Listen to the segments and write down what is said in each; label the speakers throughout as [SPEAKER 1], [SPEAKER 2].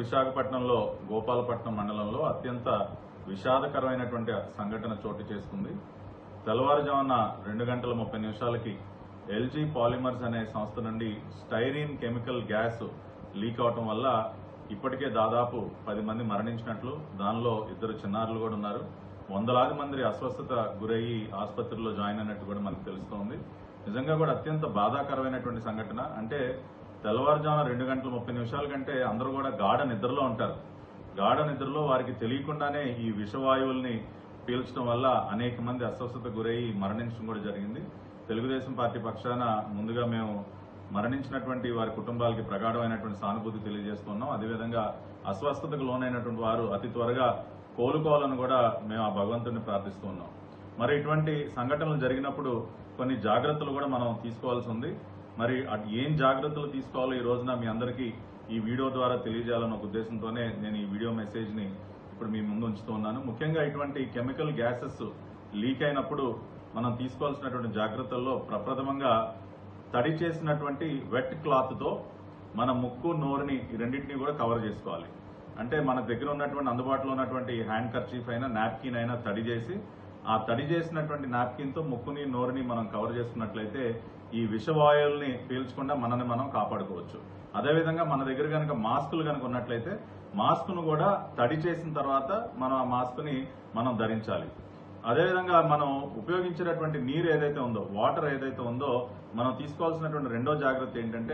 [SPEAKER 1] విశాఖపట్నంలో గోపాలపట్నం మండలంలో అత్యంత విషాదకరమైనటువంటి సంఘటన చోటు చేసుకుంది తెల్లవారుజామున రెండు గంటల ముప్పై నిమిషాలకి ఎల్జీ పాలిమర్స్ అనే సంస్థ నుండి స్టైరీన్ కెమికల్ గ్యాస్ లీక్ అవటం వల్ల ఇప్పటికే దాదాపు పది మంది మరణించినట్లు దానిలో ఇద్దరు చిన్నారులు కూడా ఉన్నారు వందలాది మంది అస్వస్థత గురయ్యి ఆసుపత్రిలో జాయిన్ అయినట్టు కూడా మనకు తెలుస్తోంది నిజంగా కూడా అత్యంత బాధాకరమైనటువంటి సంఘటన అంటే తెల్లవారుజామున రెండు గంటల ముప్పై నిమిషాల కంటే అందరూ కూడా గాఢ నిద్రలో ఉంటారు గాఢ నిద్రలో వారికి తెలియకుండానే ఈ విషవాయువుల్ని పీల్చడం వల్ల అనేక మంది అస్వస్థత గురయ్యి మరణించడం కూడా జరిగింది తెలుగుదేశం పార్టీ పక్షాన ముందుగా మేము మరణించినటువంటి వారి కుటుంబాలకి ప్రగాఢమైనటువంటి సానుభూతి తెలియజేస్తున్నాం అదేవిధంగా అస్వస్థతకు లోనైనటువంటి వారు అతి త్వరగా కోలుకోవాలని కూడా మేము ఆ భగవంతుడిని ప్రార్థిస్తున్నాం మరి ఇటువంటి సంఘటనలు జరిగినప్పుడు కొన్ని జాగ్రత్తలు కూడా మనం తీసుకోవాల్సి ఉంది మరి అట్ ఏం జాగ్రత్తలు తీసుకోవాలో ఈ రోజున మీ అందరికీ ఈ వీడియో ద్వారా తెలియజేయాలన్న ఒక ఉద్దేశంతోనే నేను ఈ వీడియో మెసేజ్ ని ఇప్పుడు మీ ముందు ఉంచుతూ ఉన్నాను ముఖ్యంగా ఇటువంటి కెమికల్ గ్యాసెస్ లీక్ అయినప్పుడు మనం తీసుకోవాల్సినటువంటి జాగ్రత్తల్లో ప్రప్రథమంగా తడి చేసినటువంటి వెట్ క్లాత్ తో మన ముక్కు నోరుని ఈ రెండింటిని కూడా కవర్ చేసుకోవాలి అంటే మన దగ్గర ఉన్నటువంటి అందుబాటులో ఉన్నటువంటి హ్యాండ్ కర్చీఫ్ అయినా నాప్కిన్ అయినా తడి చేసి ఆ తడి చేసినటువంటి నాప్కిన్ తో ముక్కుని నోరుని మనం కవర్ చేసుకున్నట్లయితే ఈ విషవాయువుల్ని పీల్చకుండా మనల్ని మనం కాపాడుకోవచ్చు అదేవిధంగా మన దగ్గర కనుక మాస్కులు కనుక ఉన్నట్లయితే మాస్క్ ను కూడా తడి చేసిన తర్వాత మనం ఆ మాస్క్ ని మనం ధరించాలి అదేవిధంగా మనం ఉపయోగించేటటువంటి నీరు ఏదైతే ఉందో వాటర్ ఏదైతే ఉందో మనం తీసుకోవాల్సినటువంటి రెండో జాగ్రత్త ఏంటంటే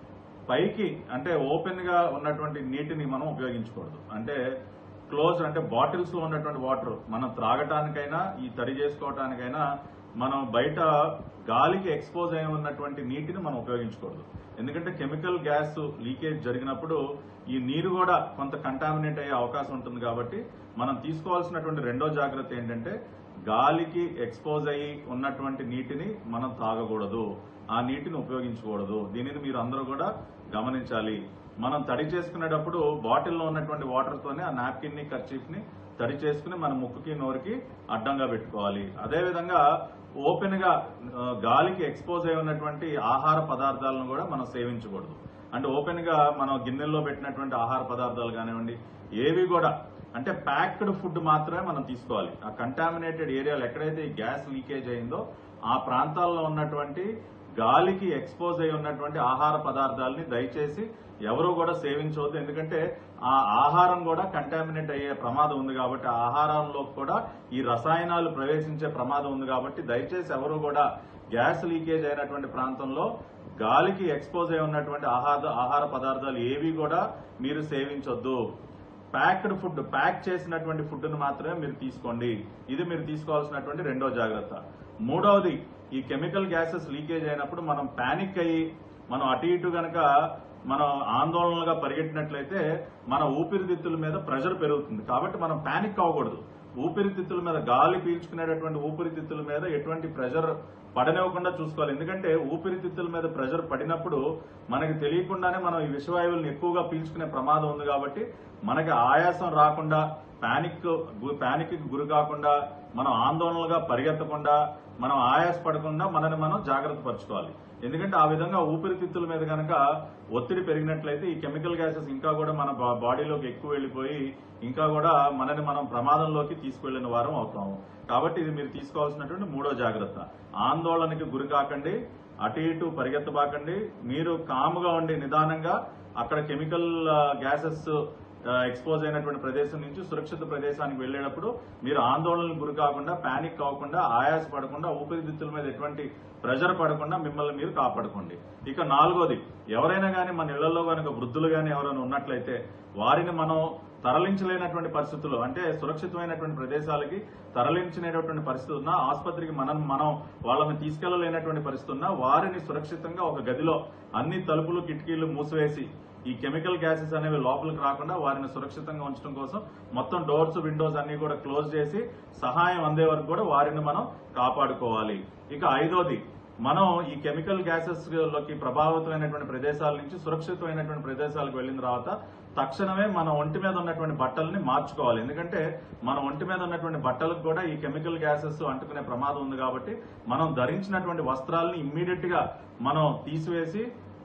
[SPEAKER 1] పైకి అంటే ఓపెన్ గా ఉన్నటువంటి నీటిని మనం ఉపయోగించకూడదు అంటే క్లోజ్ అంటే బాటిల్స్ లో ఉన్నటువంటి వాటర్ మనం త్రాగటానికైనా ఈ తడి చేసుకోవటానికైనా మనం బయట గాలికి ఎక్స్పోజ్ అయి ఉన్నటువంటి నీటిని మనం ఉపయోగించకూడదు ఎందుకంటే కెమికల్ గ్యాస్ లీకేజ్ జరిగినప్పుడు ఈ నీరు కూడా కొంత కంటామినేట్ అయ్యే అవకాశం ఉంటుంది కాబట్టి మనం తీసుకోవాల్సినటువంటి రెండో జాగ్రత్త ఏంటంటే గాలికి ఎక్స్పోజ్ అయ్యి ఉన్నటువంటి నీటిని మనం తాగకూడదు ఆ నీటిని ఉపయోగించకూడదు దీనిని మీరు అందరూ కూడా గమనించాలి మనం తడి చేసుకునేటప్పుడు బాటిల్లో ఉన్నటువంటి వాటర్ తోనే ఆ నాప్కిన్ ని కర్చీఫ్ ని తడి చేసుకుని మన ముక్కుకి నోరుకి అడ్డంగా పెట్టుకోవాలి అదేవిధంగా ఓపెన్ గా ఆ, గాలికి ఎక్స్పోజ్ అయి ఉన్నటువంటి ఆహార పదార్థాలను కూడా మనం సేవించకూడదు అంటే ఓపెన్ గా మనం గిన్నెల్లో పెట్టినటువంటి ఆహార పదార్థాలు కానివ్వండి ఏవి కూడా అంటే ప్యాక్డ్ ఫుడ్ మాత్రమే మనం తీసుకోవాలి ఆ కంటామినేటెడ్ ఏరియాలు ఎక్కడైతే ఈ గ్యాస్ లీకేజ్ అయిందో ఆ ప్రాంతాల్లో ఉన్నటువంటి గాలికి ఎక్స్పోజ్ అయి ఉన్నటువంటి ఆహార పదార్థాలని దయచేసి ఎవరు కూడా సేవించవద్దు ఎందుకంటే ఆ ఆహారం కూడా కంటామినేట్ అయ్యే ప్రమాదం ఉంది కాబట్టి ఆ ఆహారంలో కూడా ఈ రసాయనాలు ప్రవేశించే ప్రమాదం ఉంది కాబట్టి దయచేసి ఎవరు కూడా గ్యాస్ లీకేజ్ అయినటువంటి ప్రాంతంలో గాలికి ఎక్స్పోజ్ అయి ఉన్నటువంటి ఆహార ఆహార పదార్థాలు ఏవి కూడా మీరు సేవించొద్దు ప్యాక్డ్ ఫుడ్ ప్యాక్ చేసినటువంటి ఫుడ్ ను మాత్రమే మీరు తీసుకోండి ఇది మీరు తీసుకోవాల్సినటువంటి రెండో జాగ్రత్త మూడవది ఈ కెమికల్ గ్యాసెస్ లీకేజ్ అయినప్పుడు మనం పానిక్ అయ్యి మనం అటు ఇటు గనక మనం ఆందోళనలుగా పరిగెట్టినట్లయితే మన ఊపిరితిత్తుల మీద ప్రెషర్ పెరుగుతుంది కాబట్టి మనం పానిక్ అవ్వకూడదు ఊపిరితిత్తుల మీద గాలి పీల్చుకునేటటువంటి ఊపిరితిత్తుల మీద ఎటువంటి ప్రెషర్ పడనివ్వకుండా చూసుకోవాలి ఎందుకంటే ఊపిరితిత్తుల మీద ప్రెషర్ పడినప్పుడు మనకి తెలియకుండానే మనం ఈ విషవాయువులను ఎక్కువగా పీల్చుకునే ప్రమాదం ఉంది కాబట్టి మనకి ఆయాసం రాకుండా పానిక్ పానిక్ గురి కాకుండా మనం ఆందోళనలుగా పరిగెత్తకుండా మనం ఆయాస పడకుండా మనని మనం జాగ్రత్త పరచుకోవాలి ఎందుకంటే ఆ విధంగా ఊపిరితిత్తుల మీద కనుక ఒత్తిడి పెరిగినట్లయితే ఈ కెమికల్ గ్యాసెస్ ఇంకా కూడా మన బా- బాడీలోకి ఎక్కువ వెళ్ళిపోయి ఇంకా కూడా మనని మనం ప్రమాదంలోకి తీసుకువెళ్లిన వారం అవుతాము కాబట్టి ఇది మీరు తీసుకోవాల్సినటువంటి మూడో జాగ్రత్త ఆందోళనకి గురి కాకండి అటు ఇటు పరిగెత్తబాకండి మీరు కాముగా ఉండి నిదానంగా అక్కడ కెమికల్ గ్యాసెస్ ఎక్స్పోజ్ అయినటువంటి ప్రదేశం నుంచి సురక్షిత ప్రదేశానికి వెళ్ళేటప్పుడు మీరు ఆందోళనకు గురి కాకుండా పానిక్ కాకుండా ఆయాస పడకుండా ఊపిరితిత్తుల మీద ఎటువంటి ప్రెషర్ పడకుండా మిమ్మల్ని మీరు కాపాడుకోండి ఇక నాలుగోది ఎవరైనా కానీ మన ఇళ్లలో కనుక వృద్ధులు కానీ ఎవరైనా ఉన్నట్లయితే వారిని మనం తరలించలేనటువంటి పరిస్థితులు అంటే సురక్షితమైనటువంటి ప్రదేశాలకి తరలించినటువంటి పరిస్థితి ఉన్నా ఆసుపత్రికి మనం మనం వాళ్ళని తీసుకెళ్లలేనటువంటి పరిస్థితి ఉన్నా వారిని సురక్షితంగా ఒక గదిలో అన్ని తలుపులు కిటికీలు మూసివేసి ఈ కెమికల్ గ్యాసెస్ అనేవి లోపలికి రాకుండా వారిని సురక్షితంగా ఉంచడం కోసం మొత్తం డోర్స్ విండోస్ అన్ని కూడా క్లోజ్ చేసి సహాయం అందే వరకు కూడా వారిని మనం కాపాడుకోవాలి ఇక ఐదోది మనం ఈ కెమికల్ గ్యాసెస్ లోకి ప్రభావితమైనటువంటి ప్రదేశాల నుంచి సురక్షితమైనటువంటి ప్రదేశాలకు వెళ్ళిన తర్వాత తక్షణమే మన ఒంటి మీద ఉన్నటువంటి బట్టల్ని మార్చుకోవాలి ఎందుకంటే మన ఒంటి మీద ఉన్నటువంటి బట్టలకు కూడా ఈ కెమికల్ గ్యాసెస్ అంటుకునే ప్రమాదం ఉంది కాబట్టి మనం ధరించినటువంటి వస్త్రాలని ఇమ్మీడియట్ గా మనం తీసివేసి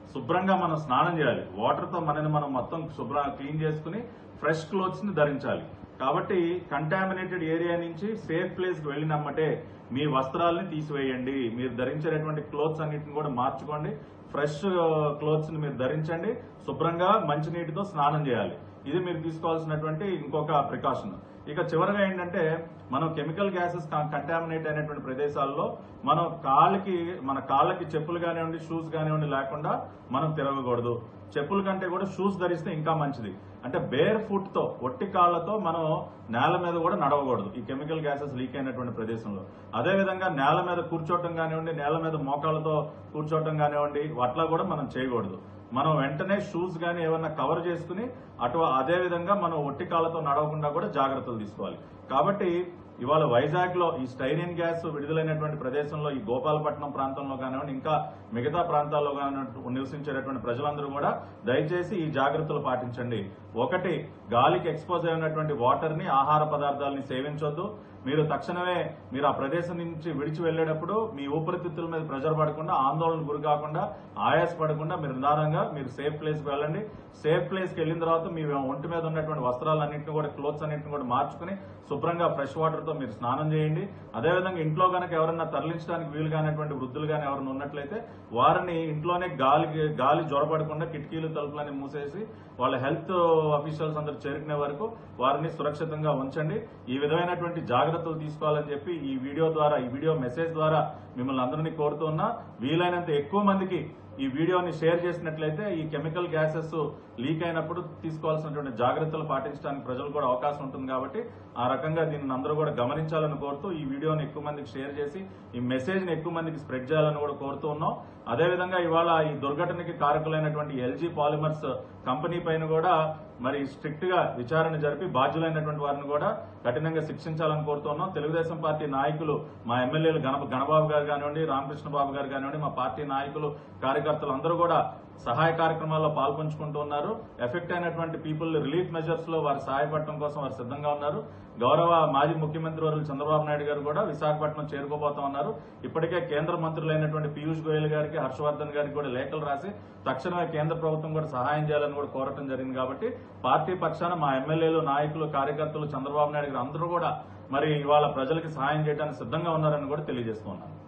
[SPEAKER 1] శుభ్రంగా మనం స్నానం చేయాలి వాటర్ తో మనని మనం మొత్తం శుభ్రంగా క్లీన్ చేసుకుని ఫ్రెష్ క్లోత్స్ ని ధరించాలి కాబట్టి కంటామినేటెడ్ ఏరియా నుంచి సేఫ్ ప్లేస్ కి వెళ్ళినమ్మటే మీ వస్త్రాలని తీసివేయండి మీరు ధరించేటటువంటి క్లోత్స్ అన్నిటిని కూడా మార్చుకోండి ఫ్రెష్ క్లోత్స్ ని మీరు ధరించండి శుభ్రంగా మంచినీటితో స్నానం చేయాలి ఇది మీరు తీసుకోవాల్సినటువంటి ఇంకొక ప్రికాషన్ ఇక చివరగా ఏంటంటే మనం కెమికల్ గ్యాసెస్ కంటామినేట్ అయినటువంటి ప్రదేశాల్లో మనం కాళ్ళకి మన కాళ్ళకి చెప్పులు కానివ్వండి షూస్ కానివ్వండి లేకుండా మనం తిరగకూడదు చెప్పుల కంటే కూడా షూస్ ధరిస్తే ఇంకా మంచిది అంటే బేర్ ఫుట్ తో ఒట్టి కాళ్ళతో మనం నేల మీద కూడా నడవకూడదు ఈ కెమికల్ గ్యాసెస్ లీక్ అయినటువంటి ప్రదేశంలో అదే విధంగా నేల మీద కూర్చోవటం కానివ్వండి నేల మీద మోకాళ్ళతో కూర్చోవటం కానివ్వండి అట్లా కూడా మనం చేయకూడదు మనం వెంటనే షూస్ గానీ ఏమన్నా కవర్ చేసుకుని అటు అదే విధంగా మనం ఒట్టి కాళ్ళతో నడవకుండా కూడా జాగ్రత్తలు తీసుకోవాలి కాబట్టి ఇవాళ వైజాగ్ లో ఈ స్టైరియన్ గ్యాస్ విడుదలైనటువంటి ప్రదేశంలో ఈ గోపాలపట్నం ప్రాంతంలో కానివ్వండి ఇంకా మిగతా ప్రాంతాల్లో కానివ్వండి నివసించేటటువంటి ప్రజలందరూ కూడా దయచేసి ఈ జాగ్రత్తలు పాటించండి ఒకటి గాలికి ఎక్స్పోజ్ అయినటువంటి వాటర్ ని ఆహార పదార్థాలని సేవించొద్దు మీరు తక్షణమే మీరు ఆ ప్రదేశం నుంచి విడిచి వెళ్లేటప్పుడు మీ ఊపిరితిత్తుల మీద ప్రెజర్ పడకుండా ఆందోళన గురి కాకుండా ఆయాస పడకుండా మీరు నిదానంగా మీరు సేఫ్ ప్లేస్ కి వెళ్ళండి సేఫ్ ప్లేస్ కి వెళ్ళిన తర్వాత మీ ఒంటి మీద ఉన్నటువంటి వస్త్రాలన్నింటిని కూడా క్లోత్స్ అన్నింటిని కూడా మార్చుకుని శుభ్రంగా ఫ్రెష్ వాటర్ తో మీరు స్నానం చేయండి అదేవిధంగా ఇంట్లో కనుక ఎవరన్నా తరలించడానికి వీలు కానటువంటి వృద్ధులు కానీ ఎవరైనా ఉన్నట్లయితే వారిని ఇంట్లోనే గాలి గాలి జ్వరపడకుండా కిటికీలు తలుపులని మూసేసి వాళ్ళ హెల్త్ అఫీషియల్స్ అందరూ చేరుకునే వరకు వారిని సురక్షితంగా ఉంచండి ఈ విధమైనటువంటి జాగ్రత్తలు తీసుకోవాలని చెప్పి ఈ వీడియో ద్వారా ఈ వీడియో మెసేజ్ ద్వారా మిమ్మల్ని అందరినీ కోరుతున్నా వీలైనంత ఎక్కువ మందికి ఈ వీడియోని షేర్ చేసినట్లయితే ఈ కెమికల్ గ్యాసెస్ లీక్ అయినప్పుడు తీసుకోవాల్సినటువంటి జాగ్రత్తలు పాటించడానికి ప్రజలు కూడా అవకాశం ఉంటుంది కాబట్టి ఆ రకంగా దీన్ని అందరూ కూడా గమనించాలని కోరుతూ ఈ వీడియోని ఎక్కువ మందికి షేర్ చేసి ఈ మెసేజ్ ని ఎక్కువ మందికి స్ప్రెడ్ చేయాలని కూడా కోరుతూ ఉన్నాం అదేవిధంగా ఇవాళ ఈ దుర్ఘటనకి కారకులైనటువంటి ఎల్జీ పాలిమర్స్ కంపెనీ పైన కూడా మరి స్ట్రిక్ట్ గా విచారణ జరిపి బాధ్యులైనటువంటి వారిని కూడా కఠినంగా శిక్షించాలని కోరుతున్నాం తెలుగుదేశం పార్టీ నాయకులు మా ఎమ్మెల్యేలు గణ గణబాబు గారు కానివ్వండి రామకృష్ణ బాబు గారు కానివ్వండి మా పార్టీ నాయకులు కార్యకర్తలు అందరూ కూడా సహాయ కార్యక్రమాల్లో పాల్పంచుకుంటూ ఉన్నారు ఎఫెక్ట్ అయినటువంటి పీపుల్ రిలీఫ్ మెజర్స్ లో వారు సహాయపడటం కోసం వారు సిద్ధంగా ఉన్నారు గౌరవ మాజీ ముఖ్యమంత్రి వర్యులు చంద్రబాబు నాయుడు గారు కూడా విశాఖపట్నం చేరుకోబోతా ఉన్నారు ఇప్పటికే కేంద్ర మంత్రులైనటువంటి పీయూష్ గోయల్ గారికి హర్షవర్ధన్ గారికి కూడా లేఖలు రాసి తక్షణమే కేంద్ర ప్రభుత్వం కూడా సహాయం చేయాలని కూడా కోరటం జరిగింది కాబట్టి పార్టీ పక్షాన మా ఎమ్మెల్యేలు నాయకులు కార్యకర్తలు చంద్రబాబు నాయుడు గారు అందరూ కూడా మరి ఇవాళ ప్రజలకి సహాయం చేయడానికి సిద్ధంగా ఉన్నారని కూడా తెలియజేస్తున్నాను